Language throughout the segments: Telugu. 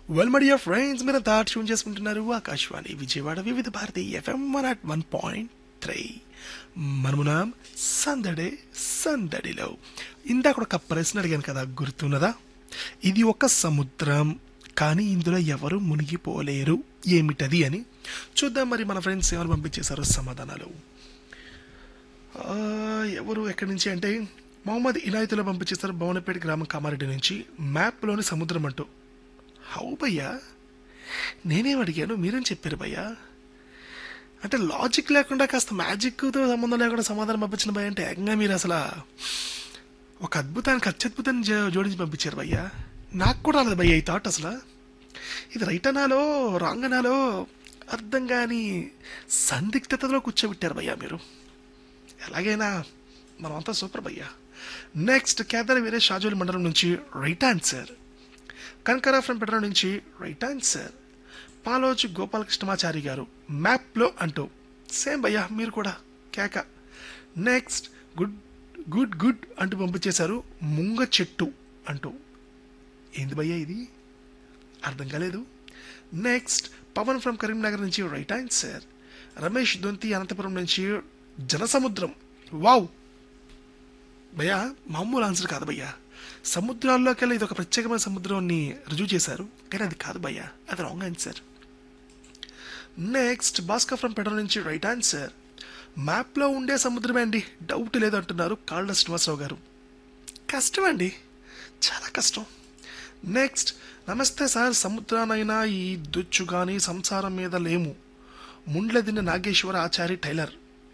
వెల్ మై డియర్ ఫ్రెండ్స్ మీరు అంతా ట్యూన్ చేసుకుంటున్నారు Akashvani Vijayawada Vividh Bharati FM one at one point three మనమునాం సందడే సందడిలో ఇందాక ఒక ప్రశ్న అడిగాను కదా గుర్తున్నదా ఇది ఒక సముద్రం కానీ ఇందులో ఎవరు మునిగిపోలేరు ఏమిటది అని చూద్దాం మరి మన ఫ్రెండ్స్ ఎవరు పంపించేశారు సమాధానాలు ఆ, ఎవరు ఎక్కడి నుంచి అంటే మొహమ్మద్ ఇనాయతులో పంపించేస్తారు భవనపేట గ్రామం కామారెడ్డి నుంచి మ్యాప్లోని సముద్రం అంటూ హౌ భయ్యా నేనేం అడిగాను మీరేం చెప్పారు భయ్యా అంటే లాజిక్ లేకుండా కాస్త మ్యాజిక్తో సంబంధం లేకుండా సమాధానం పంపించిన భయ్య అంటే ఏకంగా మీరు అసలు ఒక అద్భుతానికి అత్యద్భుతాన్ని జో- జోడించి పంపించారు భయ్యా నాకు కూడా రాలేదు భయ్య ఈ థాట్ అసలు ఇది రైట్ అనాలో రాంగ్ అనాలో అర్థం కాని సందిగ్ధతలో కూర్చోబెట్టారు భయ్యా మీరు ఎలాగైనా మనమంతా సూపర్ భయ్యా నెక్స్ట్ కేదార్ వీరే షాజోలి మండలం నుంచి రైట్ ఆన్సర్ కనకరా ఫ్రమ్ పెట్రోల్ నుంచి రైట్ ఆన్సర్ పాలోచి గోపాలకృష్ణమాచారి గారు మ్యాప్లో అంటూ సేమ్ భయ్యా మీరు కూడా కేక నెక్స్ట్ గుడ్ గుడ్ గుడ్ అంటూ పంపించేశారు ముంగ చెట్టు అంటూ ఏంది భయ్యా ఇది అర్థం కాలేదు నెక్స్ట్ పవన్ ఫ్రమ్ కరీంనగర్ నుంచి రైట్ ఆన్సర్ రమేష్ దొంతి అనంతపురం నుంచి జనసముద్రం వావ్ భయ్యా మామూలు ఆన్సర్ కాదు భయ్యా సముద్రాల్లోకి వెళ్ళి ఇది ఒక ప్రత్యేకమైన సముద్రాన్ని రుజువు చేశారు కానీ అది కాదు భయ్యా అది wrong answer next Bhaskar from petrol నుంచి రైట్ ఆన్సర్ మ్యాప్లో ఉండే సముద్రమే అండి డౌట్ లేదంటున్నారు కాళ్ళ శ్రీనివాసరావు గారు కష్టం అండి చాలా కష్టం నెక్స్ట్ నమస్తే సార్ సముద్రానైనా ఈ దుచ్చు కానీ సంసారం మీద లేము ముండ్లదిన నాగేశ్వర ఆచారి టైలర్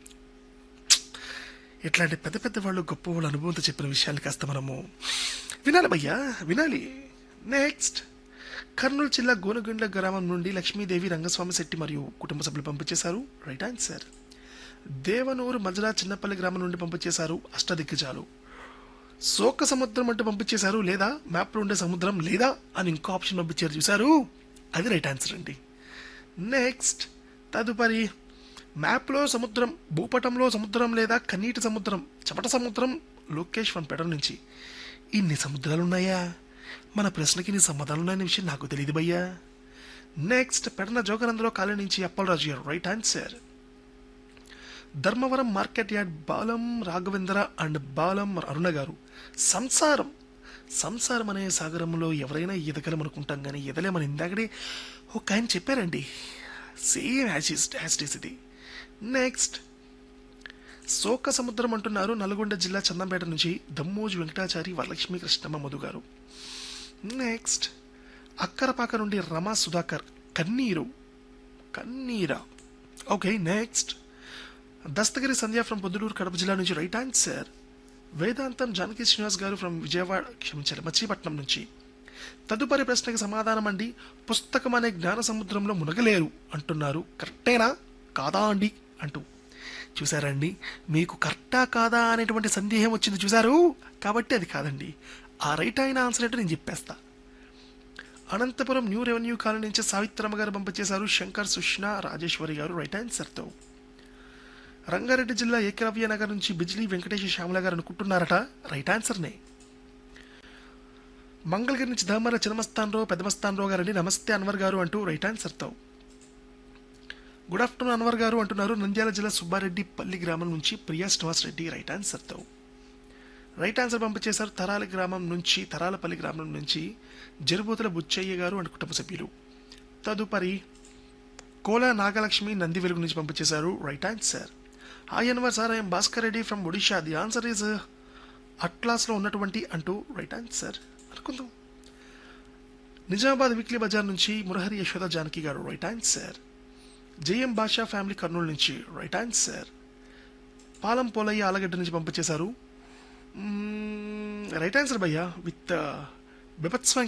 ఇట్లాంటి పెద్ద పెద్ద వాళ్ళు గొప్ప వాళ్ళ అనుభవంతో చెప్పిన విషయాన్ని కాస్త మనము వినాలి భయ్యా వినాలి నెక్స్ట్ కర్నూలు జిల్లా గోనగుండ్ల గ్రామం నుండి లక్ష్మీదేవి రంగస్వామి శెట్టి మరియు కుటుంబ సభ్యులు పంపించేశారు రైట్ ఆన్సర్ దేవనూరు మజరా చిన్నపల్లి గ్రామం నుండి పంపించేశారు అష్టదిగ్గజాలు శోక సముద్రం అంటూ పంపించేశారు లేదా మ్యాప్లో ఉండే సముద్రం లేదా అని ఇంకో ఆప్షన్ పంపించారు చూసారు అది రైట్ ఆన్సర్ అండి నెక్స్ట్ తదుపరి మ్యాప్లో సముద్రం భూపటంలో సముద్రం లేదా కన్నీటి సముద్రం చపట సముద్రం లోకేష్ వన్ పెడర్ నుంచి ఇన్ని సముద్రాలు ఉన్నాయా మన ప్రశ్నకి ఇన్ని సమాధానాలు ఉన్నాయనే విషయం నాకు తెలియదు భయ్యా నెక్స్ట్ పెడన జోగనందలో కాలనీ నుంచి Appalaraju garu right answer Dharmavaram market yard Balam Raghavendra and Balam Aruna garu సంసారం సంసారం అనే సాగరంలో ఎవరైనా ఈదగలం అనుకుంటాం కానీ ఈదలేమని ఇందాకడే ఒక ఆయన చెప్పారండి సేమ్ యాసిస్ యాసిటీస్ ఇది నెక్స్ట్ శోక సముద్రం అంటున్నారు నల్గొండ జిల్లా చందంపేట నుంచి దమ్మోజు వెంకటాచారి వరలక్ష్మి కృష్ణమ్మ మధు గారు నెక్స్ట్ అక్కరపాక నుండి రమా సుధాకర్ కన్నీరు కన్నీరా okay next Dastagiri Sandhya from Proddatur Kadapa జిల్లా నుంచి రైట్ ఆన్సర్ వేదాంతం జానకి శ్రీనివాస్ గారు ఫ్రమ్ విజయవాడ క్షమించాలి మచిలీపట్నం నుంచి తదుపరి ప్రశ్నకి సమాధానం అండి పుస్తకం అనే జ్ఞాన సముద్రంలో మునగలేరు అంటున్నారు కరెక్టేనా కాదా అండి అంటూ చూసారండి మీకు కరెక్టా కాదా అనేటువంటి సందేహం వచ్చింది చూసారు కాబట్టి అది కాదండి ఆ రైట్ అయిన ఆన్సర్ ఏంటో నేను చెప్పేస్తా అనంతపురం న్యూ రెవెన్యూ కాలనీ నుంచి సావిత్రమ్మ గారు పంపించేశారు శంకర్ సుష్ణ రాజేశ్వరి గారు రైట్ ఆన్సర్తో రంగారెడ్డి జిల్లా ఏకలవ్య నగర్ నుంచి బిజ్లీ వెంకటేశ్వర శ్యామల గారు అనుకుంటున్నారట రైట్ ఆన్సర్నే మంగళగిరి నుంచి ధర్మర చిన్నమస్తాన్రావు పెద్దమస్తాన్రావు గారండి నమస్తే అన్వర్ గారు అంటూ రైట్ ఆన్సర్తో గుడ్ ఆఫ్టర్నూన్ అన్వర్ గారు అంటున్నారు నంద్యాల జిల్లా సుబ్బారెడ్డి పల్లి గ్రామం నుంచి ప్రియా శ్రీనివాస్ రెడ్డి రైట్ ఆన్సర్తో రైట్ ఆన్సర్ పంపించేశారు తరాల గ్రామం నుంచి తరాలపల్లి గ్రామం నుంచి జరుబోతుల బుచ్చయ్య గారు అండ్ కుటుంబ సభ్యులు తదుపరి కోల నాగలక్ష్మి నంది వెలుగు నుంచి పంపించేశారు right answer hi Anwar sir I'm Bhaskar Reddy from Odisha the answer is అట్లాస్లో ఉన్నటువంటి అంటూ రైట్ ఆన్సర్ అనుకుందాం నిజామాబాద్ వీక్లీ బజార్ నుంచి Murahari Yashoda Janaki garu right answer J M Basha family Kurnool నుంచి రైట్ ఆన్సర్ పాలం పోలయ్య ఆలగడ్డ నుంచి పంపించేశారు రైట్ ఆన్సర్ భయ్యా విత్ బిభత్స్వం